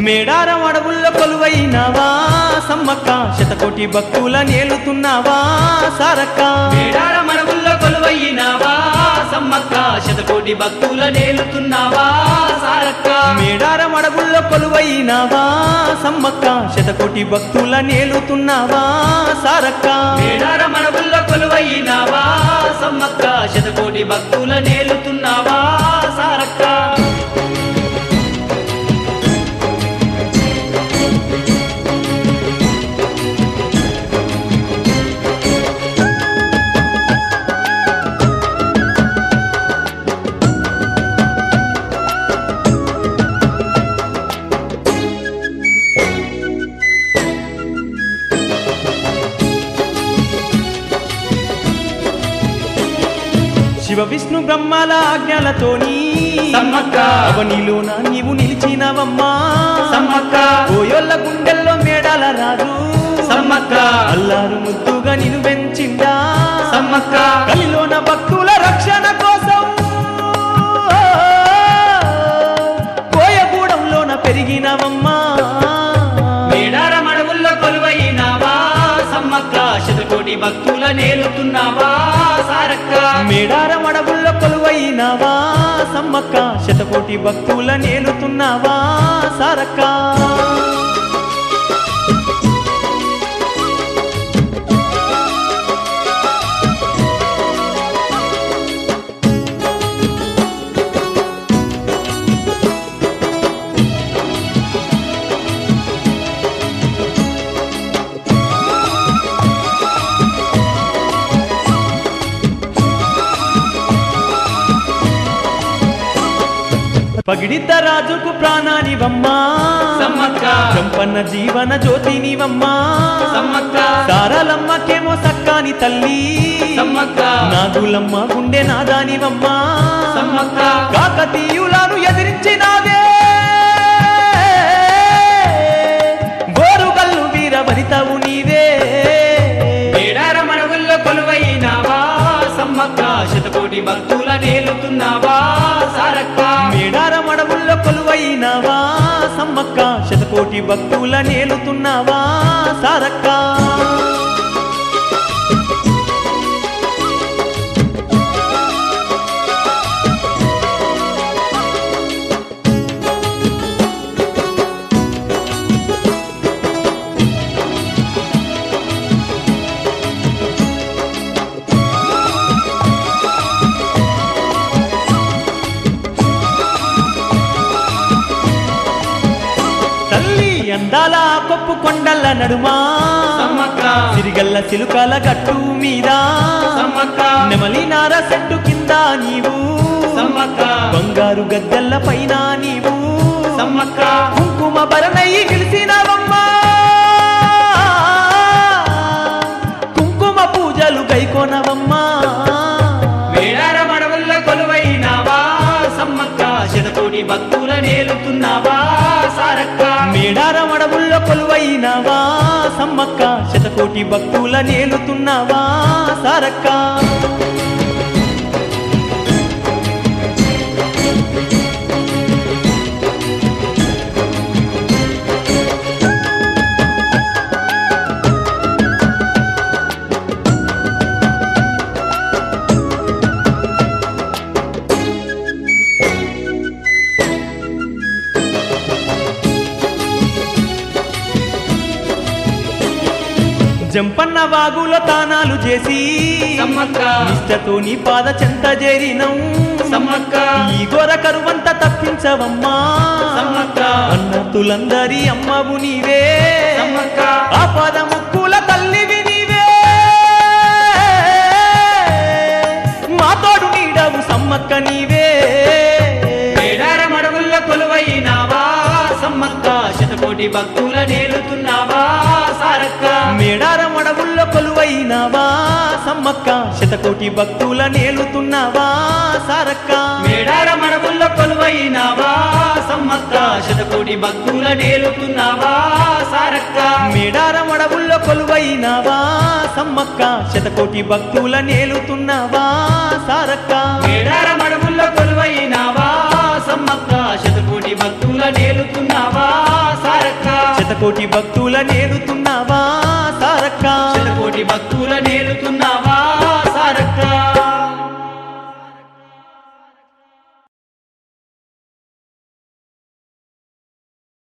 మేడారం అడవుల్లో కొలువైనవా సమ్మక్క శతకోటి భక్తుల నేలుతున్నావా సారక్క మేడార మడవుల్లో కొలువయ్యినావా సమ్మక్క శతకోటి భక్తుల నేలుతున్నావా సారక్క మేడారం అడవుల్లో కొలువైనవా సమ్మక్క శతకోటి భక్తుల నేలుతున్నావా సారక్క మేడార మడవుల్లో కొలువయ్యినావా సమ్మక్క శతకోటి భక్తుల నేలుతున్నావా సారక్క శివ విష్ణు బ్రహ్మాల ఆజ్ఞలతోని సమ్మక్క అవనిలోన నీవు నిలిచినవమ్మా సమ్మక్క ఓయోళ్ళ గుండెల్లో మేడాల రాజు సమ్మక్క అల్లారు ముద్దుగా నిన్ను పెంచిందా సమ్మక్క కలిలోన భక్తుల రక్షణ కోసం కోయగూడెంలోన పెరిగినవమ్మా మేడార మడవుల్లో కొలువైనావా సమ్మక్క శతకోటి భక్తుల నేలుతున్నావా సారక్క మేడారం అడవుల్లో కొలువైనవా సమ్మక్క శతకోటి భక్తుల నేలుతున్నావా సారక్క పగిడిద్ద రాజుకు ప్రాణానివమ్మా సమ్మక్క చంపన్న జీవన జ్యోతినివమ్మా సమ్మక్క సారలమ్మకేమో సక్కాని తల్లి సమ్మక్క నాగులమ్మ గుండె నాదానివమ్మా సమ్మక్క కాకతీయులను ఎదిరించినావే గోరుగల్లు వీర వనితవు నీవే మేడార మడవుల్లో కొలువైనావా సమ్మక్క శతకోటి భక్తుల నేలుతున్నావా సారక్క మేడారం అడవుల్లో కొలువైనవా సమ్మక్క శతకోటి భక్తుల నేలుతున్నావా సారక్క తల్లి అందాల కొప్పు కొండల నడుమా సమ్మక్క సిరిగల్ల సిలుకల గట్టు మీద సమ్మక్క నెమలి నార సెట్టు కింద నీవు సమ్మక్క బంగారు గద్దెల్ల పైన నీవు సమ్మక్క కుంకుమ భరణయ్యి నిలిసినవమ్మా కుంకుమ పూజలు గైకొనవమ్మా మేడార మడవుల్లో కొలువైనావా సమ్మక్క శతకోటి భక్తుల నేలుతున్నావా సారక్క మేడారం అడవుల్లో కొలువైనవా సమ్మక్క శతకోటి భక్తుల నేలుతున్నావా సారక్క జంపన్న వాగులో తానాలు చేసి సమ్మక్క నిష్టతో నీ పాద చెంత చేరినం సమ్మక్క ఈ గోర కరువంత తప్పించవమ్మా సమ్మక్క అన్నతులందరి అమ్మవు నీవే సమ్మక్క ఆ పద ముక్కుల తల్లివి నీవే మా తోడు నీడవు సమ్మక్క నీవే మేడార మడవుల్లో కొలువైనావా సమ్మక్క శతకోటి భక్తుల నేలుతున్నావా సారక్క మేడారం అడవుల్లో కొలువైనవా సమ్మక్క శతకోటి భక్తుల నేలుతున్నావా సారక్క మేడార మడవుల్లో కొలువైనావా సమ్మక్క శతకోటి భక్తుల నేలుతున్నావా సారక్క మేడారం అడవుల్లో కొలువైనవా సమ్మక్క శతకోటి భక్తుల నేలుతున్నావా సారక్క మేడార మడవుల్లో కొలువైనావా సమ్మక్క శతకోటి భక్తుల నేలుతున్నావా శతకోటి భక్తుల నేలుతున్నావా సారక్క శతకోటి భక్తుల నేలుతున్నావా